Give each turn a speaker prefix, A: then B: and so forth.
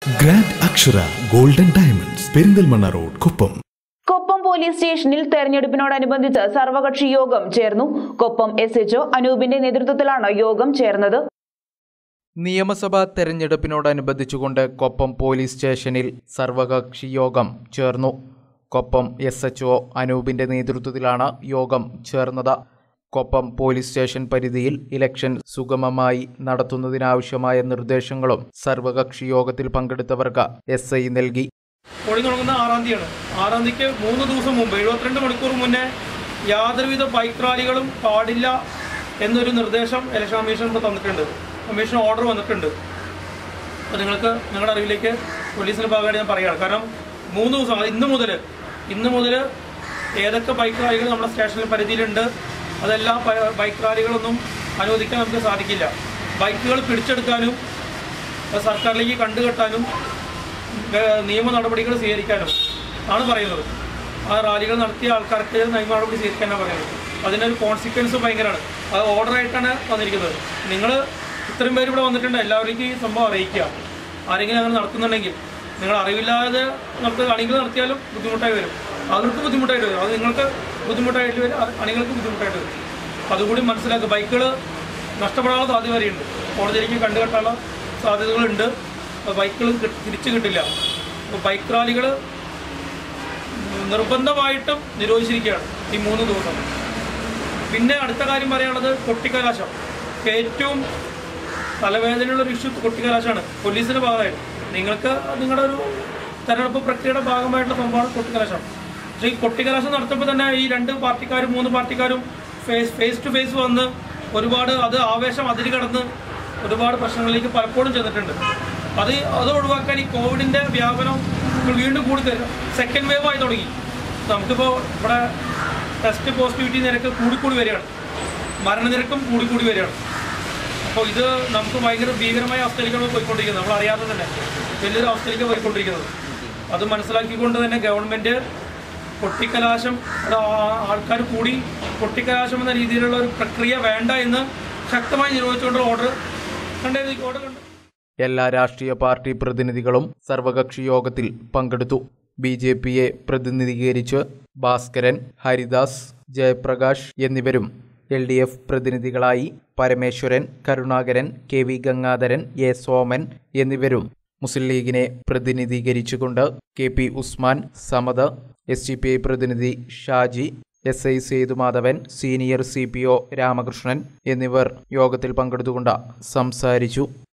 A: grand Akshara golden diamonds Perinthalmanna road Koppam
B: Koppam police സ്റ്റേഷനിൽ തെരഞ്ഞെടുപ്പിനോടനുബന്ധിച്ച് സർവകക്ഷി യോഗം ചേർന്നു കൊപ്പം എസ് എച്ച്ഒ അനൂപിന്റെ നേതൃത്വത്തിലാണ് യോഗം ചേർന്നത്
C: നിയമസഭാ തെരഞ്ഞെടുപ്പിനോടനുബന്ധിച്ചുകൊണ്ട് കൊപ്പം പോലീസ് സ്റ്റേഷനിൽ സർവകക്ഷി യോഗം ചേർന്നു കൊപ്പം എസ് എച്ച് ഒ അനൂപിന്റെ നേതൃത്വത്തിലാണ് യോഗം ചേർന്നത് കൊപ്പം പോലീസ് സ്റ്റേഷൻ പരിധിയിൽ ഇലക്ഷൻ സുഗമമായി നടത്തുന്നതിനാവശ്യമായ നിർദ്ദേശങ്ങളും സർവകക്ഷി യോഗത്തിൽ പങ്കെടുത്തവർക്ക് എസ് ഐ നൽകി
D: പോളിംഗ് തുടങ്ങുന്ന ആറാം തീയതിയാണ് ആറാം തീയതിക്ക് മൂന്ന് ദിവസം മുമ്പ് എഴുപത്തിരണ്ട് മണിക്കൂർ മുന്നേ യാതൊരുവിധ ബൈക്ക് റാലികളും പാടില്ല എന്നൊരു നിർദ്ദേശം ഇലക്ഷൻ കമ്മീഷൻ ഇപ്പോൾ തന്നിട്ടുണ്ട് കമ്മീഷൻ ഓർഡർ വന്നിട്ടുണ്ട് അപ്പോൾ നിങ്ങൾക്ക് നിങ്ങളുടെ അറിവിലേക്ക് പോലീസിൻ്റെ ഭാഗമായിട്ട് ഞാൻ പറയുകയാണ് കാരണം മൂന്ന് ദിവസം അത് ഇന്ന് മുതൽ ഇന്ന് മുതൽ ഏതൊക്കെ ബൈക്ക് റാലികൾ നമ്മുടെ സ്റ്റേഷനിൽ പരിധിയിലുണ്ട് അതെല്ലാം പ- ബൈക്ക് റാലികളൊന്നും അനുവദിക്കാൻ നമുക്ക് സാധിക്കില്ല ബൈക്കുകൾ പിടിച്ചെടുക്കാനും അത് സർക്കാരിലേക്ക് കണ്ടുകെട്ടാനും ഏഹ് നിയമ നടപടികൾ സ്വീകരിക്കാനും ആണ് പറയുന്നത് ആ റാലികൾ നടത്തിയ ആൾക്കാർക്ക് നിയമ നടപടി സ്വീകരിക്കാനാണ് പറയുന്നത് അതിനൊരു കോൺസിക്വൻസ് ഭയങ്കരമാണ് അത് ഓർഡറായിട്ടാണ് വന്നിരിക്കുന്നത് നിങ്ങൾ ഇത്രയും പേര് ഇവിടെ വന്നിട്ടുണ്ട് എല്ലാവരിലേക്കും ഈ സംഭവം അറിയിക്കുക ആരെങ്കിലും അങ്ങനെ നടത്തുന്നുണ്ടെങ്കിൽ നിങ്ങൾ അറിവില്ലാതെ നമുക്ക് അണികൾ നടത്തിയാലും ബുദ്ധിമുട്ടായി വരും അവർക്ക് ബുദ്ധിമുട്ടായിട്ട് വരും അത് നിങ്ങൾക്ക് ബുദ്ധിമുട്ടായിട്ട് വരും അത് അണികൾക്ക് ബുദ്ധിമുട്ടായിട്ട് വരും അതുകൂടി മനസ്സിലാക്കുക ബൈക്കുകൾ നഷ്ടപ്പെടാനുള്ള സാധ്യത വരെയുണ്ട് കോടതിയിലേക്ക് കണ്ടുകെട്ടാനുള്ള സാധ്യതകളുണ്ട് അപ്പോൾ ബൈക്കുകൾ കി- തിരിച്ചു കിട്ടില്ല അപ്പോൾ ബൈക്ക് റാലികൾ നിർബന്ധമായിട്ടും നിരോധിച്ചിരിക്കുകയാണ് ഈ മൂന്ന് ദിവസം പിന്നെ അടുത്ത കാര്യം പറയാനുള്ളത് കൊട്ടിക്കലാശം ഏറ്റവും തലവേദനയുള്ള ഒരു ഇഷ്യൂ കൊട്ടിക്കലാശമാണ് പോലീസിന്റെ ഭാഗമായിട്ട് നിങ്ങൾക്ക് നിങ്ങളുടെ ഒരു തെരഞ്ഞെടുപ്പ് പ്രക്രിയയുടെ ഭാഗമായിട്ടുള്ള സംഭവമാണ് കൊട്ടിക്കലാശം പക്ഷേ ഈ കൊട്ടിക്കലാശം നടത്തുമ്പോൾ തന്നെ ഈ രണ്ട് പാർട്ടിക്കാരും മൂന്ന് പാർട്ടിക്കാരും ഫേസ് ഫേസ് ടു ഫേസ് വന്ന് ഒരുപാട് അത് ആവേശം അതിര് കടന്ന് ഒരുപാട് പ്രശ്നങ്ങളിലേക്ക് പലപ്പോഴും ചെന്നിട്ടുണ്ട് അത് അത് ഒഴിവാക്കാൻ ഈ കോവിഡിന്റെ വ്യാപനം ഇപ്പോൾ വീണ്ടും കൂടി തരും സെക്കൻഡ് വേവ് ആയി തുടങ്ങി നമുക്കിപ്പോൾ ഇവിടെ ടെസ്റ്റ് പോസിറ്റിവിറ്റി നിരക്ക് കൂടിക്കൂടി വരികയാണ് മരണനിരക്കും കൂടിക്കൂടി വരികയാണ് അപ്പോൾ ഇത് നമുക്ക് ഭയങ്കര ഭീകരമായ അവസ്ഥയിലേക്കാണ് പോയിക്കൊണ്ടിരിക്കുന്നത് നമ്മൾ അറിയാതെ തന്നെ വലിയൊരു അവസ്ഥയിലേക്ക് പോയിക്കൊണ്ടിരിക്കുന്നത് അത് മനസ്സിലാക്കിക്കൊണ്ട് തന്നെ ഗവൺമെൻറ് കൊട്ടിക്കലാശം അത് ആ- ആൾക്കാർ കൂടി കൊട്ടിക്കലാശം എന്ന രീതിയിലുള്ള ഒരു പ്രക്രിയ വേണ്ട എന്ന് ശക്തമായി നിരോധിച്ചുകൊണ്ടുള്ള ഓർഡർ കണ്ടേ ഓർഡർ കണ്ടു
C: എല്ലാ രാഷ്ട്രീയ പാർട്ടി പ്രതിനിധികളും സർവകക്ഷി യോഗത്തിൽ പങ്കെടുത്തു ബി ജെ പിയെ പ്രതിനിധീകരിച്ച് ഭാസ്കരൻ ഹരിദാസ് ജയപ്രകാശ് എന്നിവരും എൽ ഡി എഫ് പ്രതിനിധികളായി Parameswaran Karunakaran K V Gangadharan A Soman എന്നിവരും മുസ്ലിം ലീഗിനെ പ്രതിനിധീകരിച്ചുകൊണ്ട് K P Usman Samad S D P I പ്രതിനിധി Shaji S I Sethumadhavan senior C P O Ramakrishnan എന്നിവർ യോഗത്തിൽ പങ്കെടുത്തുകൊണ്ട് സംസാരിച്ചു